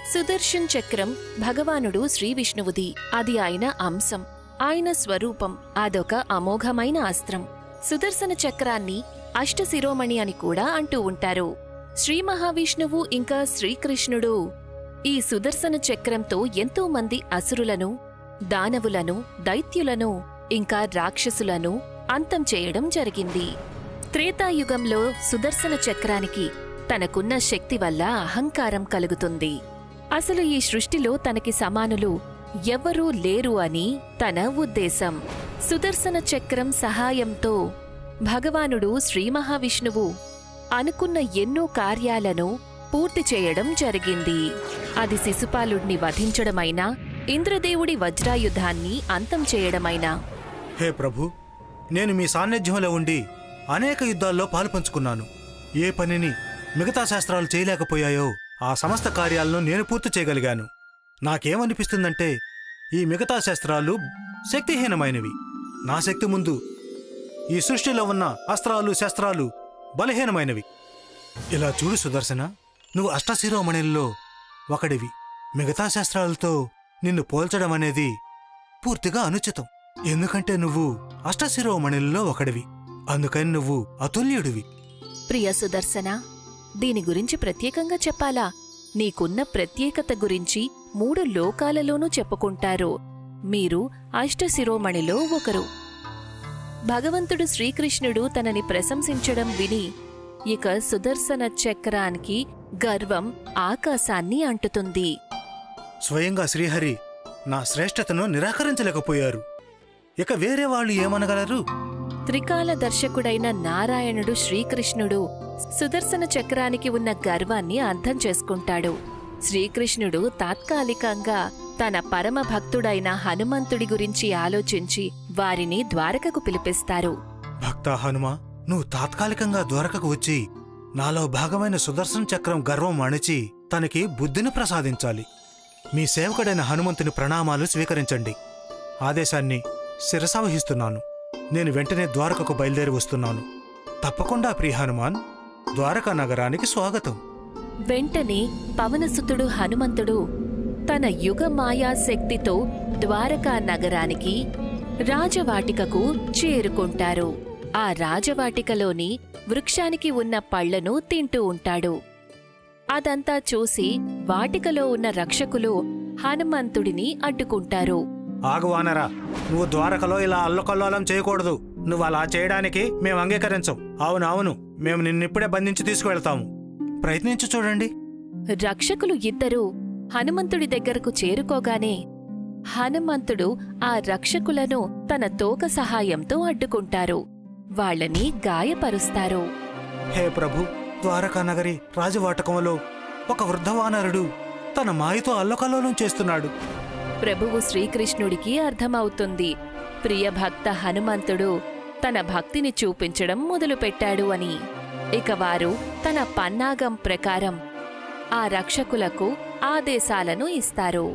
సుదర్శన్ చక్రం భగవానుడు శ్రీ విష్ణువుది అది ఆయన అంశం ఆయన స్వరూపం అదొక అమోఘమైన అస్త్రం సుదర్శన చక్రాన్ని అష్టశిరోమణి అని కూడా అంటూ ఉంటారు శ్రీ మహావిష్ణువు ఇంకా శ్రీకృష్ణుడు ఈ సుదర్శన చక్రంతో ఎంతో మంది అసురులను దానవులను దైత్యులను ఇంకా రాక్షసులను అంతం చేయడం జరిగింది త్రేతాయుగంలో సుదర్శన చక్రానికి తనకున్న శక్తి వల్ల అహంకారం కలుగుతుంది అసలు ఈ సృష్టిలో తనకి సమానులు ఎవ్వరూ లేరు అని తన ఉద్దేశం సుదర్శన చక్రం సహాయంతో భగవానుడు శ్రీ మహావిష్ణువు అనుకున్న ఎన్నో కార్యాలను పూర్తి చేయడం జరిగింది అది శిశుపాలుడిని వధించడమైనా ఇంద్రదేవుడి వజ్రాయుధాన్ని అంతం చేయడమైనా హే ప్రభు నేను మీ సాన్నిధ్యంలో ఉండి అనేక యుద్ధాల్లో పాలుపంచుకున్నాను ఏ పనిని మిగతా శాస్త్రాలు చేయలేకపోయాయో ఆ సమస్త కార్యాలను నేను పూర్తి చేయగలిగాను నాకేమనిపిస్తుందంటే ఈ మిగతా శాస్త్రాలు శక్తిహీనమైనవి నా శక్తి ముందు ఈ సృష్టిలో ఉన్న అస్త్రాలు శస్త్రాలు బలహీనమైనవి ఇలా చూడు సుదర్శన నువ్వు అష్టశిరోమణిల్లో ఒకడివి మిగతా శాస్త్రాలతో నిన్ను పోల్చడం అనేది పూర్తిగా అనుచితం ఎందుకంటే నువ్వు అష్టశిరోమణుల్లో ఒకడివి అందుకని నువ్వు అతుల్యుడివి ప్రియ సుదర్శన దీని గురించి ప్రత్యేకంగా చెప్పాలా నీకున్న ప్రత్యేకత గురించి మూడు లోకాలలోనూ చెప్పుకుంటారు మీరు అష్టశిరోమణిలో ఒకరు భగవంతుడు శ్రీకృష్ణుడు తనని ప్రశంసించడం విని ఇక సుదర్శన చక్రానికి గర్వం ఆకాశాన్ని అంటుతుంది స్వయంగా శ్రీహరి నా శ్రేష్టతను నిరాకరించలేకపోయారు ఇక వేరే వాళ్ళు ఏమనగలరు త్రికాల దర్శకుడైన నారాయణుడు శ్రీకృష్ణుడు సుదర్శన చక్రానికి ఉన్న గర్వాన్ని అర్థం చేసుకుంటాడు శ్రీకృష్ణుడు తాత్కాలికంగా తన పరమ భక్తుడైన హనుమంతుడి గురించి ఆలోచించి వారిని ద్వారకకు పిలిపిస్తారు భక్త హనుమ నువ్వు తాత్కాలికంగా ద్వారకకు వచ్చి నాలో భాగమైన సుదర్శన చక్రం గర్వం అణిచి తనకి బుద్ధిని ప్రసాదించాలి మీ సేవకుడైన హనుమంతుని ప్రణామాలు స్వీకరించండి ఆదేశాన్ని శిరసావహిస్తున్నాను నేను వెంటనే ద్వారకకు బయలుదేరి వస్తున్నాను తప్పకుండా ప్రియ హనుమాన్ ద్వారకా నగరానికి స్వాగతం వెంటనే పవనసుతుడు హనుమంతుడు తన యుగ మాయా శక్తితో ద్వారకా నగరానికి రాజవాటికకు చేరుకుంటారు ఆ రాజవాటికలోని వృక్షానికి ఉన్న పళ్లను తింటూ ఉంటాడు అదంతా చూసి వాటికలో ఉన్న రక్షకులు హనుమంతుడిని అడ్డుకుంటారు ఆగువానరా నువ్వు ద్వారకలో ఇలా అల్లకల్లోలం చేయకూడదు నువ్వు అలా చేయడానికి మేము అంగీకరించం అవును అవును మేము నిన్నిప్పుడే బంధించి తీసుకువెళ్తాము ప్రయత్నించి చూడండి రక్షకులు ఇద్దరూ హనుమంతుడి దగ్గరకు చేరుకోగానే హనుమంతుడు ఆ రక్షకులను తన తోక సహాయంతో అడ్డుకుంటారు వాళ్ళని గాయపరుస్తారు హే ప్రభు ద్వారకా నగరి రాజవాటకంలో ఒక వృద్ధవానరుడు తన మాయతో అల్లకల్లోలం చేస్తున్నాడు ప్రభువు శ్రీకృష్ణుడికి అర్థమవుతుంది ప్రియభక్త హనుమంతుడు తన భక్తిని చూపించడం మొదలుపెట్టాడు అని ఇక వారు తన పన్నాగం ప్రకారం ఆ రక్షకులకు ఆదేశాలను ఇస్తారు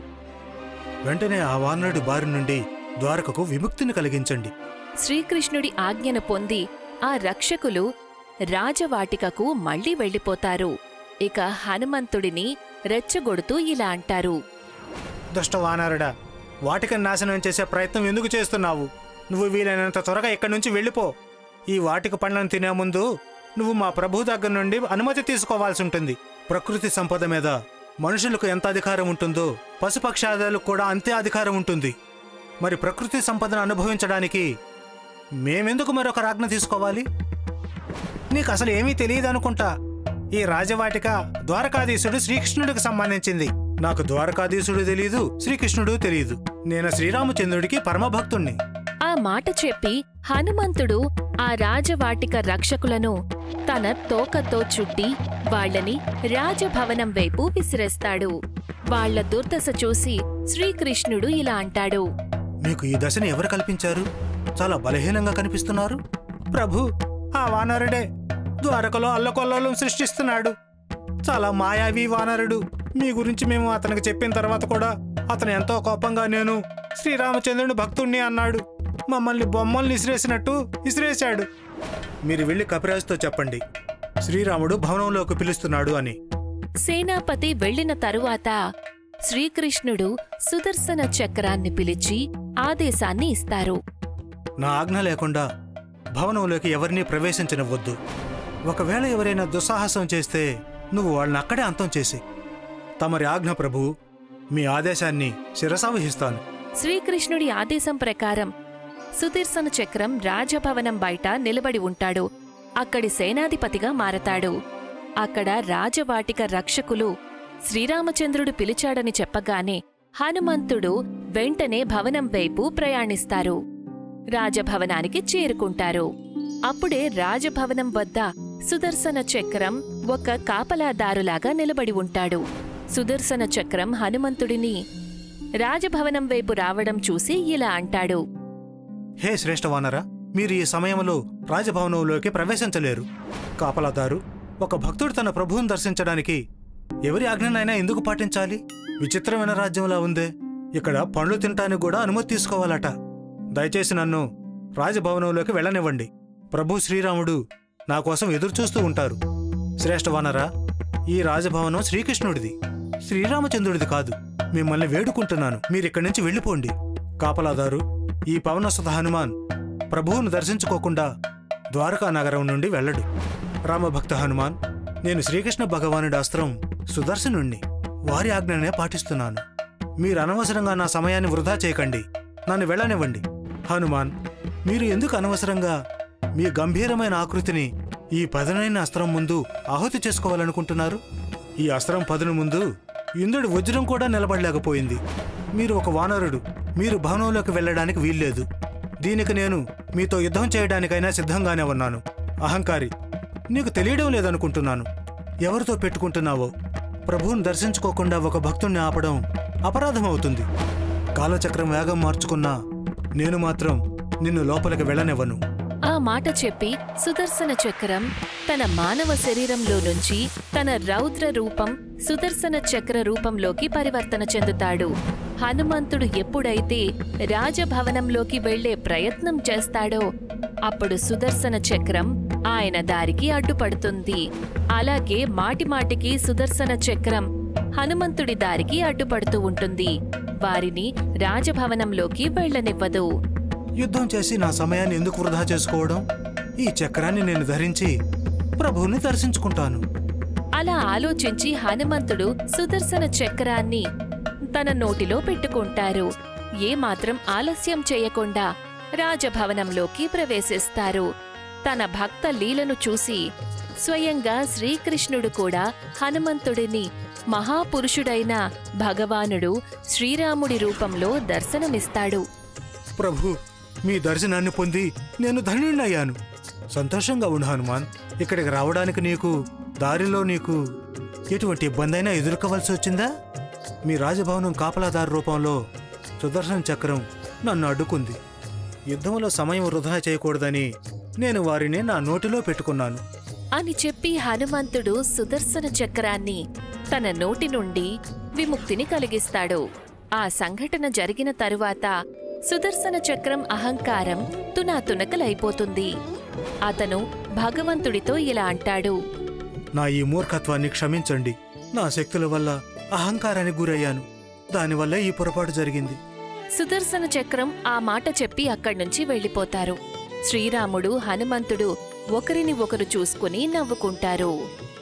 వెంటనే ఆ వానరుడి బారి నుండి ద్వారకకు విముక్తిని కలిగించండి శ్రీకృష్ణుడి ఆజ్ఞను పొంది ఆ రక్షకులు రాజవాటికకు మళ్ళీ వెళ్ళిపోతారు ఇక హనుమంతుడిని రెచ్చగొడుతూ ఇలా అంటారు దుష్ట వానరుడా వాటికని నాశనం చేసే ప్రయత్నం ఎందుకు చేస్తున్నావు నువ్వు వీలైనంత త్వరగా ఇక్కడి నుంచి వెళ్ళిపో ఈ వాటిక పండ్లను తినే ముందు నువ్వు మా ప్రభు దగ్గర నుండి అనుమతి తీసుకోవాల్సి ఉంటుంది ప్రకృతి సంపద మీద మనుషులకు ఎంత అధికారం ఉంటుందో పశుపక్షాదాలకు కూడా అంతే అధికారం ఉంటుంది మరి ప్రకృతి సంపదను అనుభవించడానికి మేమెందుకు మరొక రాజ్ఞ తీసుకోవాలి నీకు అసలు ఏమీ తెలియదు అనుకుంటా ఈ రాజవాటిక ద్వారకాధీశుడు శ్రీకృష్ణుడికి సంబంధించింది నాకు ద్వారకాధీశుడు తెలియదు శ్రీకృష్ణుడు తెలియదు నేను శ్రీరామచంద్రుడికి పరమభక్తుణ్ణి ఆ మాట చెప్పి హనుమంతుడు ఆ రాజవాటిక రక్షకులను తన తోకతో చుట్టి వాళ్ళని రాజభవనం వైపు విసిరేస్తాడు వాళ్ళ దుర్దశ చూసి శ్రీకృష్ణుడు ఇలా అంటాడు మీకు ఈ దశని ఎవరు కల్పించారు చాలా బలహీనంగా కనిపిస్తున్నారు ప్రభు ఆ వానరుడే ద్వారకలో అల్లకొల్లోలం సృష్టిస్తున్నాడు చాలా మాయావి వానరుడు మీ గురించి మేము అతనికి చెప్పిన తర్వాత కూడా అతను ఎంతో కోపంగా నేను శ్రీరామచంద్రుని భక్తుణ్ణి అన్నాడు మమ్మల్ని బొమ్మల్ని ఇసిరేసినట్టు ఇసిరేశాడు మీరు వెళ్ళి కపిరాజుతో చెప్పండి శ్రీరాముడు భవనంలోకి పిలుస్తున్నాడు అని సేనాపతి వెళ్ళిన తరువాత శ్రీకృష్ణుడు సుదర్శన చక్రాన్ని పిలిచి ఆదేశాన్ని ఇస్తారు నా ఆజ్ఞ లేకుండా భవనంలోకి ఎవరినీ ప్రవేశించనివ్వద్దు ఒకవేళ ఎవరైనా దుస్సాహసం చేస్తే నువ్వు వాళ్ళని అక్కడే అంతం చేసి తమరి ఆజ్ఞ ప్రభు మీ ఆదేశాన్ని శిరసావహిస్తాను శ్రీకృష్ణుడి ఆదేశం ప్రకారం సుదర్శన చక్రం రాజభవనం బయట నిలబడి ఉంటాడు అక్కడి సేనాధిపతిగా మారతాడు అక్కడ రాజవాటిక రక్షకులు శ్రీరామచంద్రుడు పిలిచాడని చెప్పగానే హనుమంతుడు వెంటనే భవనం వైపు ప్రయాణిస్తారు రాజభవనానికి చేరుకుంటారు అప్పుడే రాజభవనం వద్ద సుదర్శన చక్రం ఒక కాపలాదారులాగా నిలబడి ఉంటాడు సుదర్శన చక్రం హనుమంతుడిని రాజభవనం వైపు రావడం చూసి ఇలా అంటాడు హే శ్రేష్ఠ వానరా మీరు ఈ సమయంలో రాజభవనంలోకి ప్రవేశించలేరు కాపలాదారు ఒక భక్తుడు తన ప్రభువును దర్శించడానికి ఎవరి ఆజ్ఞనైనా ఎందుకు పాటించాలి విచిత్రమైన రాజ్యంలా ఉందే ఇక్కడ పండ్లు తినటానికి కూడా అనుమతి తీసుకోవాలట దయచేసి నన్ను రాజభవనంలోకి వెళ్ళనివ్వండి ప్రభు శ్రీరాముడు నా కోసం ఎదురుచూస్తూ ఉంటారు శ్రేష్ఠ వానరా ఈ రాజభవనం శ్రీకృష్ణుడిది శ్రీరామచంద్రుడిది కాదు మిమ్మల్ని వేడుకుంటున్నాను మీరిక్కడి నుంచి వెళ్ళిపోండి కాపలాదారు ఈ పవనసుత హనుమాన్ ప్రభువును దర్శించుకోకుండా ద్వారకా నగరం నుండి వెళ్ళడు రామభక్త హనుమాన్ నేను శ్రీకృష్ణ భగవానుడి అస్త్రం సుదర్శనుణ్ణి వారి ఆజ్ఞనే పాటిస్తున్నాను మీరు అనవసరంగా నా సమయాన్ని వృధా చేయకండి నన్ను వెళ్ళనివ్వండి హనుమాన్ మీరు ఎందుకు అనవసరంగా మీ గంభీరమైన ఆకృతిని ఈ పదునైన అస్త్రం ముందు ఆహుతి చేసుకోవాలనుకుంటున్నారు ఈ అస్త్రం పదును ముందు ఇంద్రుడి వజ్రం కూడా నిలబడలేకపోయింది మీరు ఒక వానరుడు మీరు భవనంలోకి వెళ్ళడానికి వీల్లేదు దీనికి నేను మీతో యుద్ధం చేయడానికైనా సిద్ధంగానే ఉన్నాను అహంకారి నీకు తెలియడం లేదనుకుంటున్నాను ఎవరితో పెట్టుకుంటున్నావో ప్రభువుని దర్శించుకోకుండా ఒక భక్తుణ్ణి ఆపడం అపరాధమవుతుంది కాలచక్రం వేగం మార్చుకున్నా నేను మాత్రం నిన్ను లోపలికి వెళ్ళనివ్వను ఆ మాట చెప్పి సుదర్శన చక్రం తన మానవ శరీరంలో నుంచి తన రౌద్ర రూపం సుదర్శన చక్ర రూపంలోకి పరివర్తన చెందుతాడు హనుమంతుడు ఎప్పుడైతే రాజభవనంలోకి వెళ్లే ప్రయత్నం చేస్తాడో అప్పుడు సుదర్శన చక్రం ఆయన దారికి అడ్డుపడుతుంది అలాగే మాటిమాటికి సుదర్శన చక్రం హనుమంతుడి దారికి అడ్డుపడుతూ ఉంటుంది వారిని రాజభవనంలోకి వెళ్ళనివ్వదు యుద్ధం చేసి నా సమయాన్ని ఎందుకు వృధా చేసుకోవడం ఈ చక్రాన్ని నేను ధరించి ప్రభువుని దర్శించుకుంటాను అలా ఆలోచించి హనుమంతుడు సుదర్శన చక్రాన్ని తన నోటిలో పెట్టుకుంటారు ఏమాత్రం ఆలస్యం చేయకుండా రాజభవనంలోకి ప్రవేశిస్తారు తన భక్త లీలను చూసి స్వయంగా శ్రీకృష్ణుడు కూడా హనుమంతుడిని మహాపురుషుడైన భగవానుడు శ్రీరాముడి రూపంలో దర్శనమిస్తాడు ప్రభు మీ దర్శనాన్ని పొంది నేను ధన్యుణ్ణయ్యాను సంతోషంగా ఉండు హనుమాన్ ఇక్కడికి రావడానికి నీకు దారిలో నీకు ఎటువంటి ఇబ్బంది అయినా ఎదుర్కోవలసి వచ్చిందా మీ రాజభవనం కాపలాదారు రూపంలో సుదర్శన చక్రం నన్ను అడ్డుకుంది యుద్ధంలో సమయం వృధా చేయకూడదని నేను వారిని నా నోటిలో పెట్టుకున్నాను అని చెప్పి హనుమంతుడు సుదర్శన చక్రాన్ని తన నోటి నుండి విముక్తిని కలిగిస్తాడు ఆ సంఘటన జరిగిన తరువాత సుదర్శన చక్రం అహంకారం తునాతునకలైపోతుంది అతను భగవంతుడితో ఇలా అంటాడు నా ఈ మూర్ఖత్వాన్ని క్షమించండి నా శక్తుల వల్ల అహంకారానికి గురయ్యాను దానివల్ల ఈ పొరపాటు జరిగింది సుదర్శన చక్రం ఆ మాట చెప్పి అక్కడ్నుంచి వెళ్ళిపోతారు శ్రీరాముడు హనుమంతుడు ఒకరిని ఒకరు చూసుకుని నవ్వుకుంటారు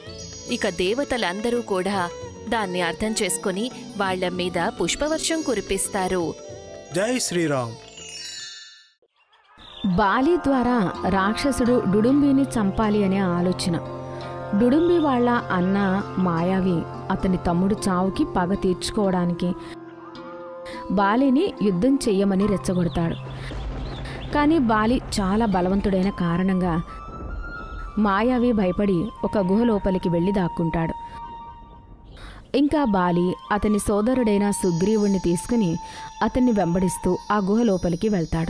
ఇక దేవతలందరూ కూడా దాన్ని అర్థం చేసుకుని వాళ్ళ మీద పుష్పవర్షం కురిపిస్తారు జై శ్రీరామ్ బాలి ద్వారా రాక్షసుడు డుడుంబిని చంపాలి అనే ఆలోచన డుడుంబి వాళ్ళ అన్న మాయావి అతని తమ్ముడు చావుకి పగ తీర్చుకోవడానికి బాలిని యుద్ధం చెయ్యమని రెచ్చగొడతాడు కానీ బాలి చాలా బలవంతుడైన కారణంగా మాయావి భయపడి ఒక గుహ లోపలికి వెళ్ళి దాక్కుంటాడు ఇంకా బాలి అతని సోదరుడైన సుగ్రీవుణ్ణి తీసుకుని అతన్ని వెంబడిస్తూ ఆ గుహ లోపలికి వెళ్తాడు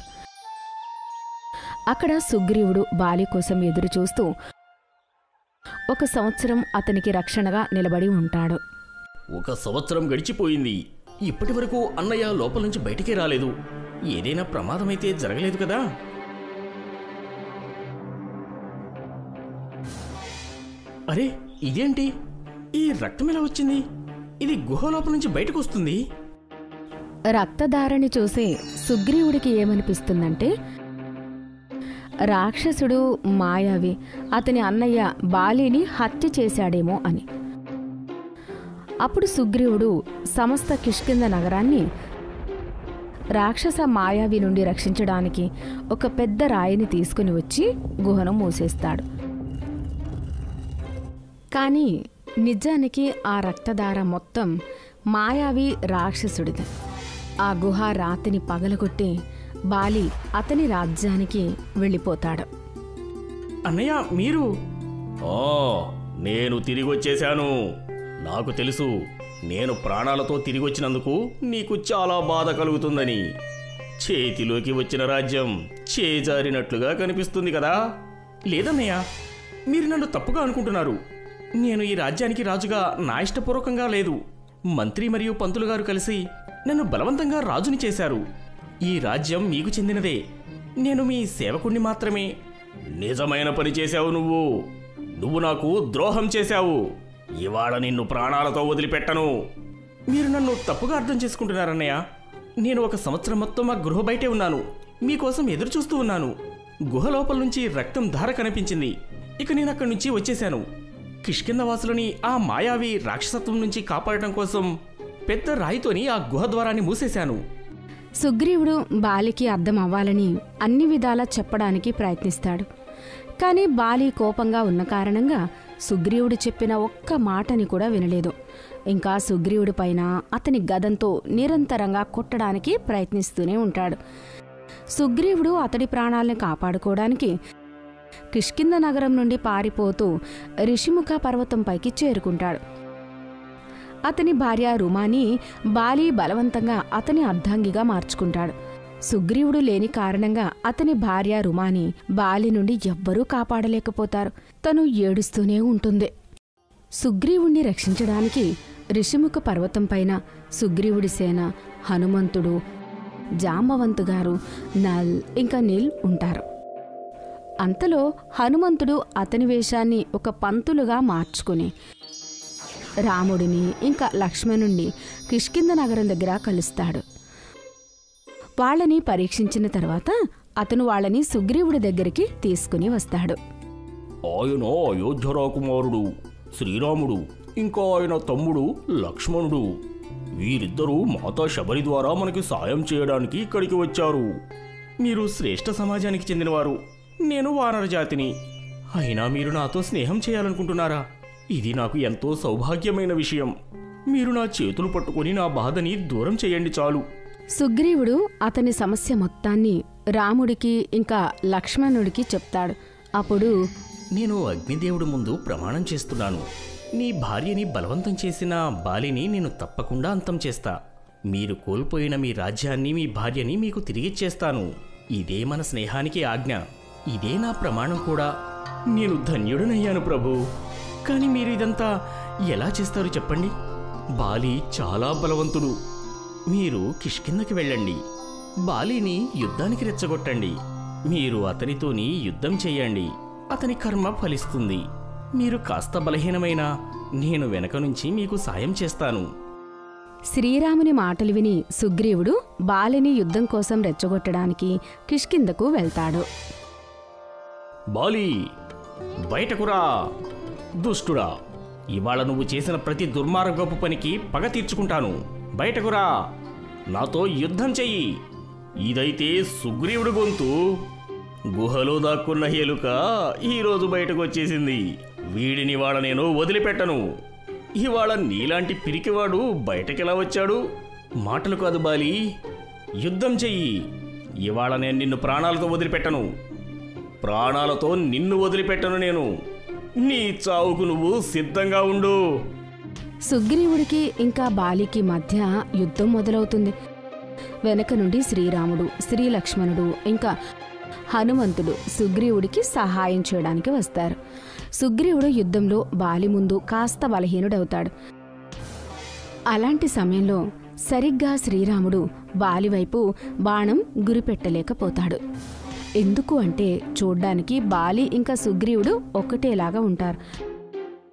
అక్కడ సుగ్రీవుడు బాలి కోసం ఎదురు చూస్తూ ఒక సంవత్సరం అతనికి రక్షణగా నిలబడి ఉంటాడు ఒక సంవత్సరం గడిచిపోయింది ఇప్పటి వరకు అన్నయ్య లోపల నుంచి బయటికి రాలేదు ఏదైనా ప్రమాదమైతే జరగలేదు కదా అరే ఇదేంటి ఈ రక్తం ఎలా వచ్చింది ఇది గుహ లోపల నుంచి బయటకు వస్తుంది రక్తధారని చూసి సుగ్రీవుడికి ఏమనిపిస్తుందంటే రాక్షసుడు మాయావి అతని అన్నయ్య బాలిని హత్య చేశాడేమో అని అప్పుడు సుగ్రీవుడు సమస్త కిష్కింద నగరాన్ని రాక్షస మాయావి నుండి రక్షించడానికి ఒక పెద్ద రాయిని తీసుకుని వచ్చి గుహను మూసేస్తాడు కానీ నిజానికి ఆ రక్తధార మొత్తం మాయావి రాక్షసుడిది ఆ గుహ రాతిని పగలగొట్టి బాలి అతని రాజ్యానికి వెళ్ళిపోతాడు అన్నయ్య మీరు ఓ నేను తిరిగి వచ్చేశాను నాకు తెలుసు నేను ప్రాణాలతో తిరిగి వచ్చినందుకు నీకు చాలా బాధ కలుగుతుందని చేతిలోకి వచ్చిన రాజ్యం చేజారినట్లుగా కనిపిస్తుంది కదా లేదన్నయ్య మీరు నన్ను తప్పుగా అనుకుంటున్నారు నేను ఈ రాజ్యానికి రాజుగా నా ఇష్టపూర్వకంగా లేదు మంత్రి మరియు పంతులు గారు కలిసి నన్ను బలవంతంగా రాజుని చేశారు ఈ రాజ్యం మీకు చెందినదే నేను మీ సేవకుణ్ణి మాత్రమే నిజమైన పని చేశావు నువ్వు నువ్వు నాకు ద్రోహం చేశావు ఇవాళ నిన్ను ప్రాణాలతో వదిలిపెట్టను మీరు నన్ను తప్పుగా అర్థం చేసుకుంటున్నారన్నయ్య నేను ఒక సంవత్సరం మొత్తం ఆ గృహ బయటే ఉన్నాను మీకోసం ఎదురు చూస్తూ ఉన్నాను గుహ లోపల నుంచి రక్తం ధార కనిపించింది ఇక నేను అక్కడి నుంచి వచ్చేశాను కిష్కింద వాసులని ఆ మాయావి రాక్షసత్వం నుంచి కాపాడటం కోసం పెద్ద రాయితోని ఆ గుహ ద్వారాన్ని మూసేశాను సుగ్రీవుడు బాలికి అర్థం అవ్వాలని అన్ని విధాలా చెప్పడానికి ప్రయత్నిస్తాడు కానీ బాలి కోపంగా ఉన్న కారణంగా సుగ్రీవుడు చెప్పిన ఒక్క మాటని కూడా వినలేదు ఇంకా సుగ్రీవుడి పైన అతని గదంతో నిరంతరంగా కొట్టడానికి ప్రయత్నిస్తూనే ఉంటాడు సుగ్రీవుడు అతడి ప్రాణాలను కాపాడుకోవడానికి కిష్కింద నగరం నుండి పారిపోతూ రిషిముఖ పర్వతంపైకి చేరుకుంటాడు అతని భార్య రుమాని బాలి బలవంతంగా అతని అర్ధాంగిగా మార్చుకుంటాడు సుగ్రీవుడు లేని కారణంగా అతని భార్య రుమాని బాలి నుండి ఎవ్వరూ కాపాడలేకపోతారు తను ఏడుస్తూనే ఉంటుంది సుగ్రీవుణ్ణి రక్షించడానికి ఋషిముఖ పర్వతంపైన సుగ్రీవుడి సేన హనుమంతుడు జాంబవంతు గారు నల్ ఇంకా నీల్ ఉంటారు అంతలో హనుమంతుడు అతని వేషాన్ని ఒక పంతులుగా మార్చుకుని రాముడిని ఇంకా లక్ష్మణుణ్ణి కిష్కింద నగరం దగ్గర కలుస్తాడు వాళ్ళని పరీక్షించిన తర్వాత అతను వాళ్ళని సుగ్రీవుడి దగ్గరికి తీసుకుని వస్తాడు ఆయన అయోధ్య రాకుమారుడు శ్రీరాముడు ఇంకా ఆయన తమ్ముడు లక్ష్మణుడు వీరిద్దరూ మాతా శబరి ద్వారా మనకి సాయం చేయడానికి ఇక్కడికి వచ్చారు మీరు శ్రేష్ఠ సమాజానికి చెందినవారు నేను వానర జాతిని అయినా మీరు నాతో స్నేహం చేయాలనుకుంటున్నారా ఇది నాకు ఎంతో సౌభాగ్యమైన విషయం మీరు నా చేతులు పట్టుకొని నా బాధని దూరం చేయండి చాలు సుగ్రీవుడు అతని సమస్య మొత్తాన్ని రాముడికి ఇంకా లక్ష్మణుడికి చెప్తాడు అప్పుడు నేను అగ్నిదేవుడి ముందు ప్రమాణం చేస్తున్నాను నీ భార్యని బలవంతం చేసిన బాలిని నేను తప్పకుండా అంతం చేస్తా మీరు కోల్పోయిన మీ రాజ్యాన్ని మీ భార్యని మీకు తిరిగిచ్చేస్తాను ఇదే మన స్నేహానికి ఆజ్ఞ ఇదే నా ప్రమాణం కూడా నేను ధన్యుడనయ్యాను ప్రభు కానీ మీరు ఇదంతా ఎలా చేస్తారు చెప్పండి బాలి చాలా బలవంతుడు మీరు కిష్కిందకి వెళ్ళండి బాలిని యుద్ధానికి రెచ్చగొట్టండి మీరు అతనితోని యుద్ధం చేయండి అతని కర్మ ఫలిస్తుంది మీరు కాస్త బలహీనమైన నేను వెనక నుంచి మీకు సాయం చేస్తాను శ్రీరాముని మాటలు విని సుగ్రీవుడు బాలిని యుద్ధం కోసం రెచ్చగొట్టడానికి కిష్కిందకు వెళ్తాడు బాలి బయటకురా దుష్టుడా ఇవాళ నువ్వు చేసిన ప్రతి దుర్మార్గపు పనికి పగ తీర్చుకుంటాను బయటకురా నాతో యుద్ధం చెయ్యి ఇదైతే సుగ్రీవుడి గొంతు గుహలో దాక్కున్న ఎలుక ఈరోజు బయటకు వచ్చేసింది వీడిని వాళ్ళ నేను వదిలిపెట్టను ఇవాళ నీలాంటి పిరికివాడు బయటకెలా వచ్చాడు మాటలు కాదు బాలి యుద్ధం చెయ్యి ఇవాళ నేను నిన్ను ప్రాణాలతో వదిలిపెట్టను ప్రాణాలతో నిన్ను వదిలిపెట్టను నేను నీ చావుకు నువ్వు సిద్ధంగా ఉండు సుగ్రీవుడికి ఇంకా బాలికి మధ్య యుద్ధం మొదలవుతుంది వెనక నుండి శ్రీరాముడు శ్రీలక్ష్మణుడు ఇంకా హనుమంతుడు సుగ్రీవుడికి సహాయం చేయడానికి వస్తారు సుగ్రీవుడు యుద్ధంలో బాలి ముందు కాస్త బలహీనుడవుతాడు అలాంటి సమయంలో సరిగ్గా శ్రీరాముడు బాలి వైపు బాణం గురిపెట్టలేకపోతాడు ఎందుకు అంటే చూడ్డానికి బాలి ఇంకా సుగ్రీవుడు ఒకటేలాగా ఉంటారు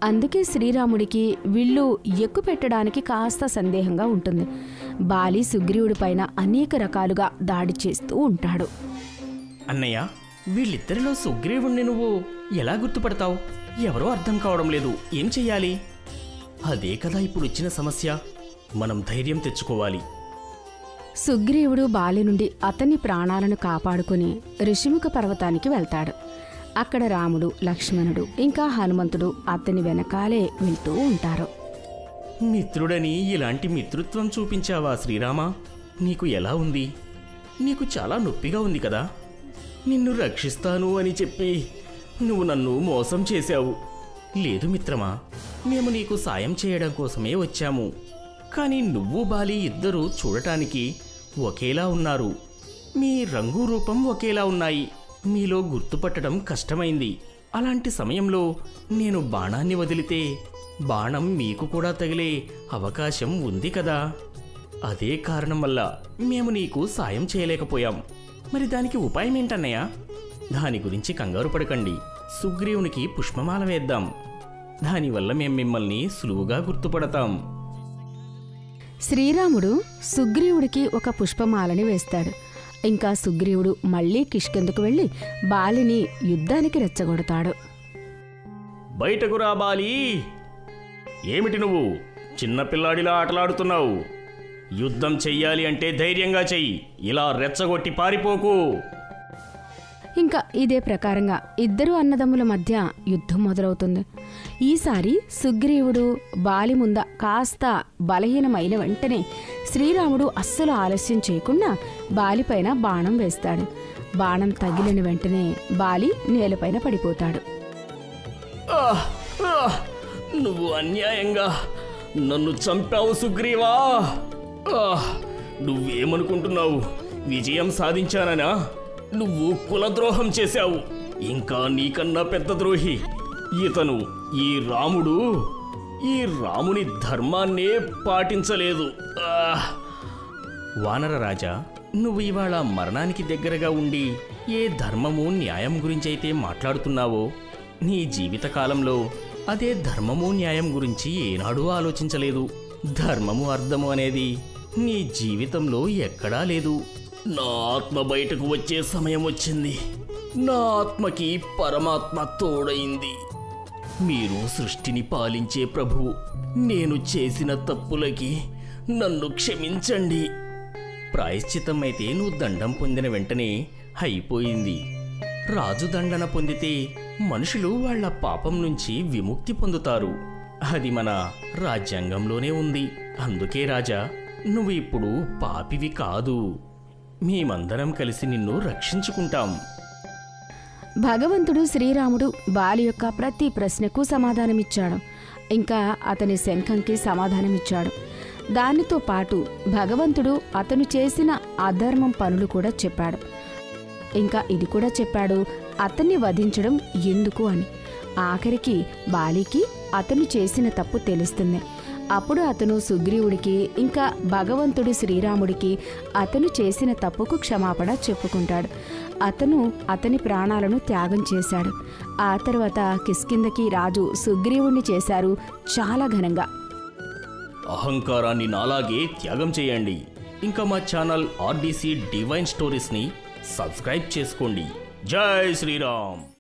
అందుకే శ్రీరాముడికి విల్లు ఎక్కు పెట్టడానికి కాస్త సందేహంగా ఉంటుంది బాలి సుగ్రీవుడి పైన అనేక రకాలుగా దాడి చేస్తూ ఉంటాడు అన్నయ్య వీళ్ళిద్దరిలో సుగ్రీవుణ్ణి నువ్వు ఎలా గుర్తుపడతావు ఎవరో అర్థం కావడం లేదు ఏం చెయ్యాలి అదే కదా ఇప్పుడు వచ్చిన సమస్య మనం ధైర్యం తెచ్చుకోవాలి సుగ్రీవుడు బాలి నుండి అతని ప్రాణాలను కాపాడుకుని ఋషిముఖ పర్వతానికి వెళ్తాడు అక్కడ రాముడు లక్ష్మణుడు ఇంకా హనుమంతుడు అతని వెనకాలే వెళ్తూ ఉంటారు మిత్రుడని ఇలాంటి మిత్రుత్వం చూపించావా శ్రీరామా నీకు ఎలా ఉంది నీకు చాలా నొప్పిగా ఉంది కదా నిన్ను రక్షిస్తాను అని చెప్పి నువ్వు నన్ను మోసం చేశావు లేదు మిత్రమా మేము నీకు సాయం చేయడం కోసమే వచ్చాము కానీ నువ్వు బాలి ఇద్దరూ చూడటానికి ఒకేలా ఉన్నారు మీ రంగు రూపం ఒకేలా ఉన్నాయి మీలో గుర్తుపట్టడం కష్టమైంది అలాంటి సమయంలో నేను బాణాన్ని వదిలితే బాణం మీకు కూడా తగిలే అవకాశం ఉంది కదా అదే కారణం వల్ల మేము నీకు సాయం చేయలేకపోయాం మరి దానికి ఉపాయం ఏంటన్నయ్య దాని గురించి కంగారు పడకండి సుగ్రీవునికి పుష్పమాల వేద్దాం దానివల్ల మేం మిమ్మల్ని సులువుగా గుర్తుపడతాం శ్రీరాముడు సుగ్రీవుడికి ఒక పుష్పమాలని వేస్తాడు ఇంకా సుగ్రీవుడు మళ్ళీ కిష్కిందకు వెళ్ళి బాలిని యుద్ధానికి రెచ్చగొడతాడు బయటకు రా బాలి ఏమిటి నువ్వు చిన్నపిల్లాడిలా ఆటలాడుతున్నావు యుద్ధం చెయ్యాలి అంటే ధైర్యంగా చెయ్యి ఇలా రెచ్చగొట్టి పారిపోకు ఇంకా ఇదే ప్రకారంగా ఇద్దరు అన్నదమ్ముల మధ్య యుద్ధం మొదలవుతుంది ఈసారి సుగ్రీవుడు బాలి ముంద కాస్త బలహీనమైన వెంటనే శ్రీరాముడు అస్సలు ఆలస్యం చేయకుండా బాలిపైన బాణం వేస్తాడు బాణం తగిలిన వెంటనే బాలి నేలపైన పడిపోతాడు ఆహ్! ఆహ్! నువ్వు అన్యాయంగా నన్ను చంపావు సుగ్రీవా ఆహ్! నువ్వేమనుకుంటున్నావు విజయం సాధించాననా నువ్వు కులద్రోహం చేశావు ఇంకా నీకన్నా పెద్ద ద్రోహి ఇతను ఈ రాముడు ఈ రాముని ధర్మాన్నే పాటించలేదు ఆహ్! వానర రాజా నువ్వు ఇవాళ మరణానికి దగ్గరగా ఉండి ఏ ధర్మము న్యాయం గురించైతే మాట్లాడుతున్నావో నీ జీవితకాలంలో అదే ధర్మము న్యాయం గురించి ఏనాడూ ఆలోచించలేదు ధర్మము అర్థము అనేది నీ జీవితంలో ఎక్కడా లేదు నా ఆత్మ బయటకు వచ్చే సమయం వచ్చింది నా ఆత్మకి పరమాత్మ తోడైంది మీరు సృష్టిని పాలించే ప్రభువు నేను చేసిన తప్పులకి నన్ను క్షమించండి ప్రాయశ్చిత్తం అయితే నువ్వు దండం పొందిన వెంటనే అయిపోయింది రాజు దండన పొందితే మనుషులు వాళ్ళ పాపం నుంచి విముక్తి పొందుతారు అది మన రాజ్యాంగంలోనే ఉంది అందుకే రాజా నువ్వు ఇప్పుడు పాపివి కాదు మేమందరం కలిసి నిన్ను రక్షించుకుంటాం భగవంతుడు శ్రీరాముడు బాలి యొక్క ప్రతి ప్రశ్నకు సమాధానమిచ్చాడు ఇంకా అతని శంఖంకి సమాధానమిచ్చాడు దానితో పాటు భగవంతుడు అతను చేసిన అధర్మం పనులు కూడా చెప్పాడు ఇంకా ఇది కూడా చెప్పాడు అతన్ని వధించడం ఎందుకు అని ఆఖరికి బాలికి అతను చేసిన తప్పు తెలుస్తుంది అప్పుడు అతను సుగ్రీవుడికి ఇంకా భగవంతుడు శ్రీరాముడికి అతను చేసిన తప్పుకు క్షమాపణ చెప్పుకుంటాడు అతను అతని ప్రాణాలను త్యాగం చేశాడు ఆ తర్వాత కిష్కిందకి రాజు సుగ్రీవుణ్ణి చేశారు చాలా ఘనంగా అహంకారాన్ని నాలాగే త్యాగం చేయండి ఇంకా మా ఛానల్ ఆర్డీసీ డివైన్ స్టోరీస్ని సబ్స్క్రైబ్ చేసుకోండి జై శ్రీరామ్